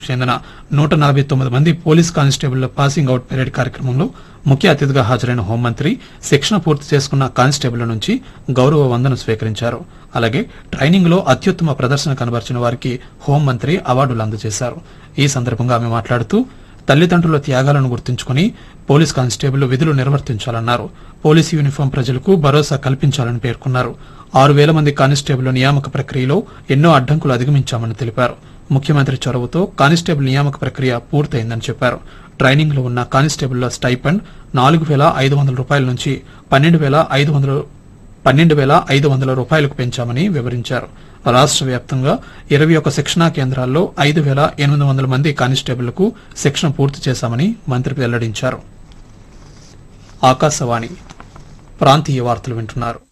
చెందిన నూట నలభై తొమ్మిది మంది పోలీస్ కానిస్టేబుళ్ల పాసింగ్ అవుట్ పెరేడ్ కార్యక్రమంలో ముఖ్య అతిథిగా హాజరైన హోంమంత్రి శిక్షణ పూర్తి చేసుకున్న కానిస్టేబుళ్ల నుంచి గౌరవ వందనం స్వీకరించారు అలాగే ట్రైనింగ్ లో అత్యుత్తమ ప్రదర్శన కనబరిచిన వారికి హోంమంత్రి అవార్డులు అందజేశారు ఈ సందర్భంగా ఆమె మాట్లాడుతూ తల్లిదండ్రుల త్యాగాలను గుర్తుంచుకుని పోలీస్ కానిస్టేబుల్ విధులు నిర్వర్తించాలన్నారు పోలీసు యూనిఫామ్ ప్రజలకు భరోసా కల్పించాలని పేర్కొన్నారు ఆరు వేల మంది కానిస్టేబుల్ నియామక ప్రక్రియలో ఎన్నో అడ్డంకులు అధిగమించామని తెలిపారు ముఖ్యమంత్రి చొరవతో కానిస్టేబుల్ నియామక ప్రక్రియ పూర్తయిందని చెప్పారు ట్రైనింగ్ లో ఉన్న కానిస్టేబుల్ల స్టైపెండ్ నాలుగు వేల ఐదు వందల రూపాయల నుంచి పన్నెండు వేల ఐదు వందల పన్నెండు వేల ఐదు వందల రూపాయలకు పెంచామని వివరించారు రాష్ట్ర వ్యాప్తంగా ఇరవై ఒక్క శిక్షణా కేంద్రాల్లో ఐదు వేల ఎనిమిది వందల మంది కానిస్టేబుళ్లకు శిక్షణ పూర్తి చేశామని మంత్రి వెల్లడించారు ఆకాశవాణి ప్రాంతీయ వార్తలు వింటున్నారు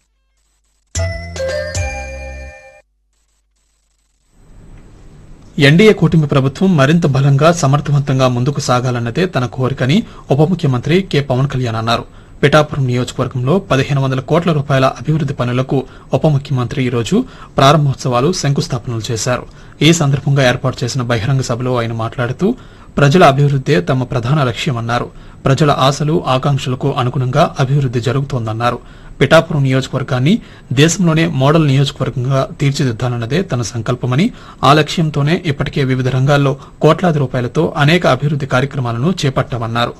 ఎన్డీఏ కూటమి ప్రభుత్వం మరింత బలంగా సమర్థవంతంగా ముందుకు సాగాలన్నదే తన కోరికని ఉప ముఖ్యమంత్రి కె పవన్ కళ్యాణ్ అన్నారు పిఠాపురం నియోజకవర్గంలో పదిహేను వందల కోట్ల రూపాయల అభివృద్ది పనులకు ఉప ముఖ్యమంత్రి ఈరోజు ప్రారంభోత్సవాలు శంకుస్థాపనలు చేశారు ఈ సందర్భంగా ఏర్పాటు చేసిన బహిరంగ సభలో ఆయన మాట్లాడుతూ ప్రజల అభివృద్దే తమ ప్రధాన లక్ష్యమన్నారు ప్రజల ఆశలు ఆకాంక్షలకు అనుగుణంగా అభివృద్ది జరుగుతోందన్నారు పిఠాపురం నియోజకవర్గాన్ని దేశంలోనే మోడల్ నియోజకవర్గంగా తీర్చిదిద్దాలన్నదే తన సంకల్పమని ఆ లక్ష్యంతోనే ఇప్పటికే వివిధ రంగాల్లో కోట్లాది రూపాయలతో అనేక అభివృద్ది కార్యక్రమాలను చేపట్టామన్నారు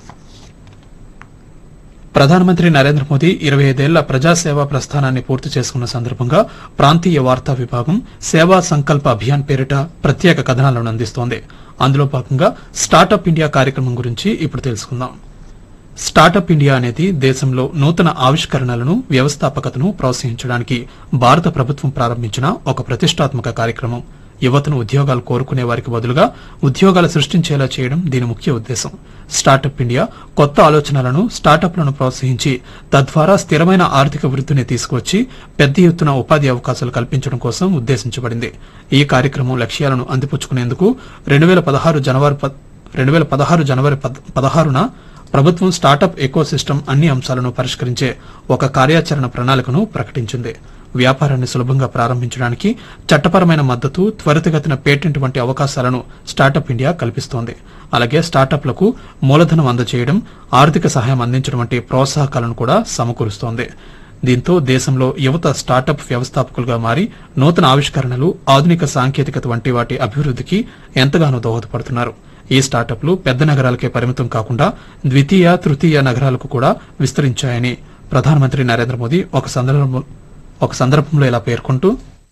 ప్రధానమంత్రి నరేంద్ర మోదీ ఇరవై ఐదేళ్ల ప్రజాసేవా ప్రస్థానాన్ని పూర్తి చేసుకున్న సందర్భంగా ప్రాంతీయ వార్తా విభాగం సేవా సంకల్ప అభియాన్ పేరిట ప్రత్యేక కథనాలను అందిస్తోంది అందులో భాగంగా స్టార్టప్ ఇండియా కార్యక్రమం గురించి ఇప్పుడు తెలుసుకుందాం స్టార్టప్ ఇండియా అనేది దేశంలో నూతన ఆవిష్కరణలను వ్యవస్థాపకతను ప్రోత్సహించడానికి భారత ప్రభుత్వం ప్రారంభించిన ఒక ప్రతిష్టాత్మక కార్యక్రమం యువతను ఉద్యోగాలు కోరుకునే వారికి బదులుగా ఉద్యోగాలు సృష్టించేలా చేయడం దీని ముఖ్య ఉద్దేశం స్టార్టప్ ఇండియా కొత్త ఆలోచనలను స్టార్టప్లను ప్రోత్సహించి తద్వారా స్థిరమైన ఆర్థిక వృద్ధిని తీసుకువచ్చి పెద్ద ఎత్తున ఉపాధి అవకాశాలు కల్పించడం కోసం ఉద్దేశించబడింది ఈ కార్యక్రమం లక్ష్యాలను అందిపుచ్చుకునేందుకు రెండు వేల పదహారు జనవరి రెండు వేల పదహారు జనవరి పద్- పదహారున ప్రభుత్వం స్టార్టప్ ఎకో సిస్టమ్ అన్ని అంశాలను పరిష్కరించే ఒక కార్యాచరణ ప్రణాళికను ప్రకటించింది వ్యాపారాన్ని సులభంగా ప్రారంభించడానికి చట్టపరమైన మద్దతు త్వరితగతిన పేటెంట్ వంటి అవకాశాలను స్టార్టప్ ఇండియా కల్పిస్తోంది అలాగే స్టార్టప్లకు మూలధనం అందజేయడం ఆర్థిక సహాయం అందించడం వంటి ప్రోత్సాహకాలను కూడా సమకూరుస్తోంది దీంతో దేశంలో యువత స్టార్టప్ వ్యవస్థాపకులుగా మారి నూతన ఆవిష్కరణలు ఆధునిక సాంకేతికత వంటి వాటి అభివృద్ధికి ఎంతగానో దోహదపడుతున్నారు ఈ స్టార్టప్లు పెద్ద నగరాలకే పరిమితం కాకుండా ద్వితీయ తృతీయ నగరాలకు కూడా విస్తరించాయని ప్రధానమంత్రి నరేంద్ర మోదీ ఒక సందర్భం ఒక సందర్భంలో ఇలా పేర్కొంటూ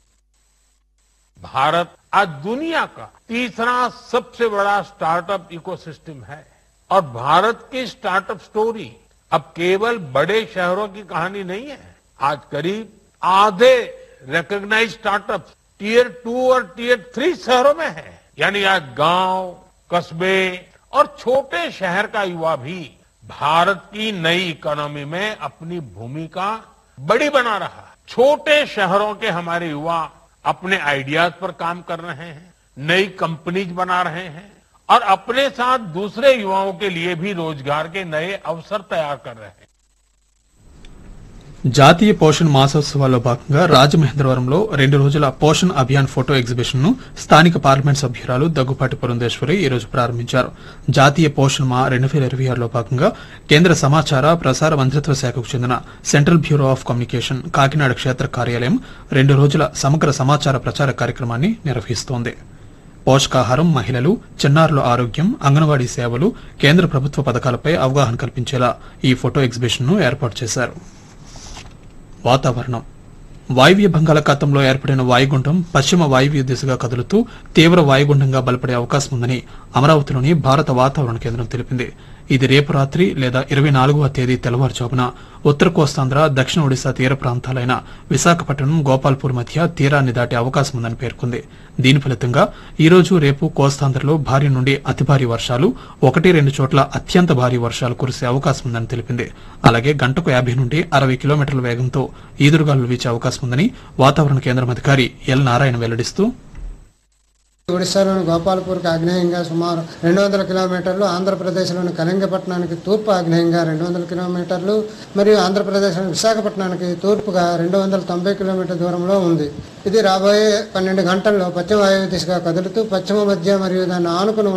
भारत आज दुनिया का तीसरा सबसे बड़ा स्टार्टअप इकोसिस्टम है और भारत की स्टार्टअप स्टोरी अब केवल बड़े शहरों की कहानी नहीं है आज करीब आधे रिकॉग्नाइज स्टार्टअप टीयर टू और टीयर थ्री शहरों में है यानी आज गांव कस्बे और छोटे शहर का युवा भी भारत की नई इकोनॉमी में अपनी भूमिका बड़ी बना रहा है छोटे शहरों के हमारे युवा अपने आइडियाज पर काम कर रहे हैं नई कंपनीज बना रहे हैं और अपने साथ दूसरे युवाओं के लिए भी रोजगार के नए अवसर तैयार कर रहे हैं జాతీయ పోషణ్ మాసోత్సవాల్లో భాగంగా రాజమహేంద్రవరంలో రెండు రోజుల పోషణ్ అభియాన్ ఫోటో ఎగ్జిబిషన్ ను స్థానిక పార్లమెంట్ సభ్యురాలు దగ్గుపాటి పురంధేశ్వరి ఈ రోజు ప్రారంభించారు జాతీయ పోషణ్ మా రెండు వేల ఇరవై ఆరులో భాగంగా కేంద్ర సమాచార ప్రసార మంత్రిత్వ శాఖకు చెందిన central bureau of communication Kakinada క్షేత్ర కార్యాలయం రెండు రోజుల సమగ్ర సమాచార ప్రచార కార్యక్రమాన్ని నిర్వహిస్తోంది పోషకాహారం మహిళలు చిన్నారుల ఆరోగ్యం అంగన్వాడీ సేవలు కేంద్ర ప్రభుత్వ పథకాలపై అవగాహన కల్పించేలా ఈ ఫోటో ఎగ్జిబిషన్ ను ఏర్పాటు చేశారు వాతావరణం వాయువ్య బంగాళాఖాతంలో ఏర్పడిన వాయుగుండం పశ్చిమ వాయువ్య దిశగా కదులుతూ తీవ్ర వాయుగుండంగా బలపడే అవకాశం ఉందని అమరావతిలోని భారత వాతావరణ కేంద్రం తెలిపింది ఇది రేపు రాత్రి లేదా ఇరవై నాలుగవ తేదీ తెల్లవారుజామున ఉత్తర కోస్తాంధ్ర దక్షిణ ఒడిశా తీర ప్రాంతాలైన విశాఖపట్నం గోపాల్పూర్ మధ్య తీరాన్ని దాటే అవకాశం ఉందని పేర్కొంది దీని ఫలితంగా ఈ రోజు రేపు కోస్తాంధ్రలో భారీ నుండి అతి భారీ వర్షాలు ఒకటి రెండు చోట్ల అత్యంత భారీ వర్షాలు కురిసే అవకాశం ఉందని తెలిపింది అలాగే గంటకు యాభై నుండి అరవై కిలోమీటర్ల వేగంతో ఈదురుగాలులు వీచే అవకాశం ఉందని వాతావరణ కేంద్రం అధికారి ఎల్ నారాయణ వెల్లడిస్తూ ఒడిశాలోని గోపాలపూర్కి ఆగ్నేయంగా సుమారు రెండు వందల కిలోమీటర్లు ఆంధ్రప్రదేశ్లోని కళింగపట్నానికి తూర్పు ఆగ్నేయంగా రెండు వందల కిలోమీటర్లు మరియు ఆంధ్రప్రదేశ్లోని విశాఖపట్నానికి తూర్పుగా రెండు వందల తొంభై కిలోమీటర్ దూరంలో ఉంది ఇది రాబోయే పన్నెండు గంటల్లో పశ్చిమ వాయువ్య దిశగా కదులుతూ పశ్చిమ మధ్య మరియు దాన్ని ఆనుకుని